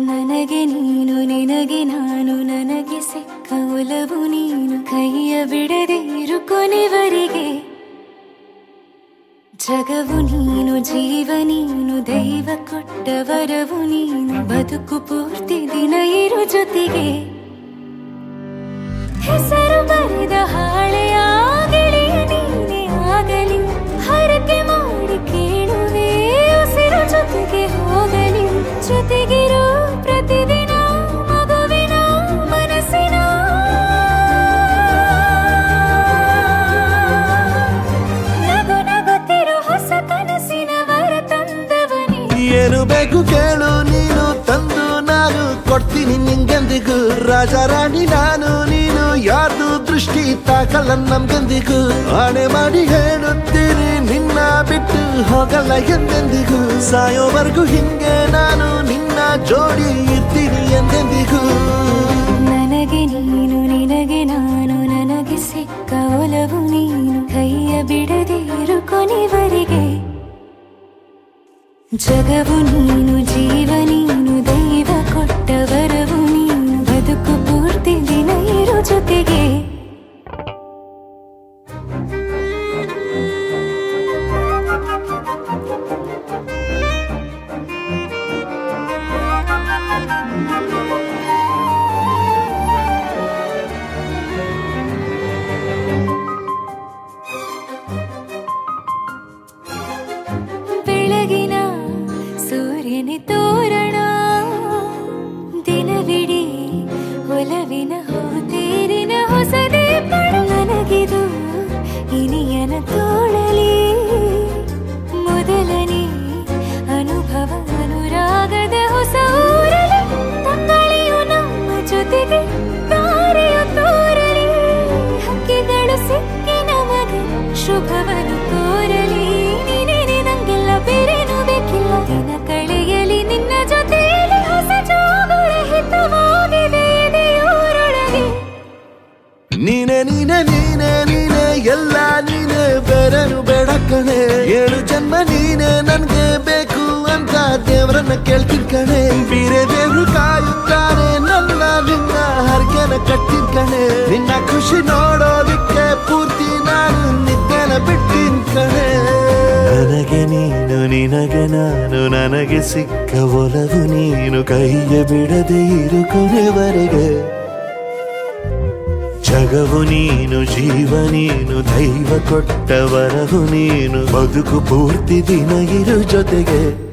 ನನಗೆ ನೀನು ನಿನಗೆ ನಾನು ನನಗೆ ಸಿಕ್ಕ ಒಲವು ನೀನು ಕೈಯ ಬಿಡದೆ ಇರು ಕೊನೆವರೆಗೆ ಜಗವು ನೀನು ಜೀವ ನೀನು ದೈವ ಕೊಟ್ಟ ವರವು ನೀನು ಬದುಕು ಪೂರ್ತಿ ದಿನ ಇರು ಜೊತೆಗೆ ಹೆಸರು ಬರೆದ ಹಾಳೆಯ ಗೆಳೆಯ ನೀನೇ ಆಗಲಿ ಹರಕೆ ಮಾಡಿ ಕೇಳುವೆ ಉಸಿರು ಜೊತೆಗೆ ಹೋಗಲಿ ಜೊತೆಗಿರೋ ಪ್ರತಿದಿನ ಮಗುವಿನ ಮನಸ್ಸಿನ ನಗು ನಗುತ್ತಿರೋ ಹೊಸ ಕನಸಿನ ವರ ತಂದವನೇ ಏನು ಬೇಕು ಕೇಳು ನೀನು ತಂದು ನಾನು ಕೊಡ್ತೀನಿ ನಿಂಗೆಂದಿಗೂ ರಾಜ ರಾಣಿ ನಾನು ನೀನು ಯಾರ್ದು ದೃಷ್ಟಿ ತಾಕಲ್ಲ ನಮ್ಗೆಂದಿಗೂ ಆಣೆ ಮಾಡಿ ಹೇಳುತ್ತೀನಿ ನಿನ್ನ ಬಿಟ್ಟು ಹೋಗಲ್ಲ ಎಂದೆಂದಿಗೂ ಸಾಯೋವರೆಗೂ ಹಿಂಗೆ ನಾನು ನಿನ್ನ ಜೋಡಿ ಇರ್ತೀನಿ ಎಂದೆಂದಿಗೂ ನನಗೆ ನೀನು ನಿನಗೆ ನಾನು ನನಗೆ ಸಿಕ್ಕ ಒಲವು ನೀನು ಕೈಯ ಬಿಡದೆ ಇರು ಕೊನೆವರೆಗೆ ಜಗವು ನೀನು ಜೀವ ನೀನು ದೈವ ಕೊಟ್ಟ ವರವು ನೀನು ಬದುಕು ಪೂರ್ತಿ ದಿನ ಇರು ಜೊತೆಗೆ ಬೆಳಗಿನ ಸೂರ್ಯನ ತೋರಣ ದಿನವಿಡೀ ಒಲವಿನ ಹೋತೇರಿನ ಹೊಸದೇ ಪಡ ನನಗಿದು ಇನಿಯನ ತೋಳಲಿ ಮೊದಲನೇ ಅನುಭವ ಅನುರಾಗದ ಹೊಸ ಊರಲಿ ತಂಗಳಿಯು ನಮ್ಮ ಜೊತೆಗೆ ತಾರೆಯು ತೋರಲಿ ಹಕ್ಕಿಗಳು ಸಿಕ್ಕಿ ನಮಗೆ ಶುಭವನ್ನು ಕೋರಲಿ ನೀನೇನೆ ನಂಗೆಲ್ಲ ಬೇರೇನು ಬೇಕಿಲ್ಲ ದಿನ ಕಳೆಯಲಿ ನಿನ್ನ ಜೊತೆಯಲ್ಲಿ ಹೊಸ ಜೋಗುಳ ಹಿತವಾಗಿದೆ ಎದೆಯೂರೊಳಗೆ ನೀನೆ ನೀನೆ ನೀನೆ ನೀನೆ ಎಲ್ಲ ನೀನೆ ಬೇರೆನು ಬೇಡ ಕಣೆ ಏಳು ಜನ್ಮ ನೀನೆ ನನ್ಗೆ ಬೇಕು ಅಂತ ದೇವರನ್ನ ಕೇಳ್ತೀನಿ ಕಣೆ ಬೇರೆ ದೇವ್ರು ಕಾಯುತ್ತಾನೆ ನನ್ನ ನಿನ್ನ ಹರ್ಗೆನ ಕಟ್ಟಿನ ಕಣೆ ನಿನ್ನ ಖುಷಿ ನೋಡೋದಿಕ್ಕೆ ಪೂರ್ತಿ ನಾನು ನಿದ್ದೆನ ಬಿಟ್ಟಿನ್ ಕಣೆ ನನಗೆ ನೀನು ನಿನಗೆ ನಾನು ನನಗೆ ಸಿಕ್ಕ ಒಲವು ನೀನು ಕೈಯ ಬಿಡದೆ ಇರು ಕೊನೆವರೆಗೆ ಜಗವು ನೀನು ಜೀವ ನೀನು ದೈವ ಕೊಟ್ಟ ವರವು ನೀನು ಬದುಕು ಪೂರ್ತಿ ದಿನ ಇರು ಜೊತೆಗೆ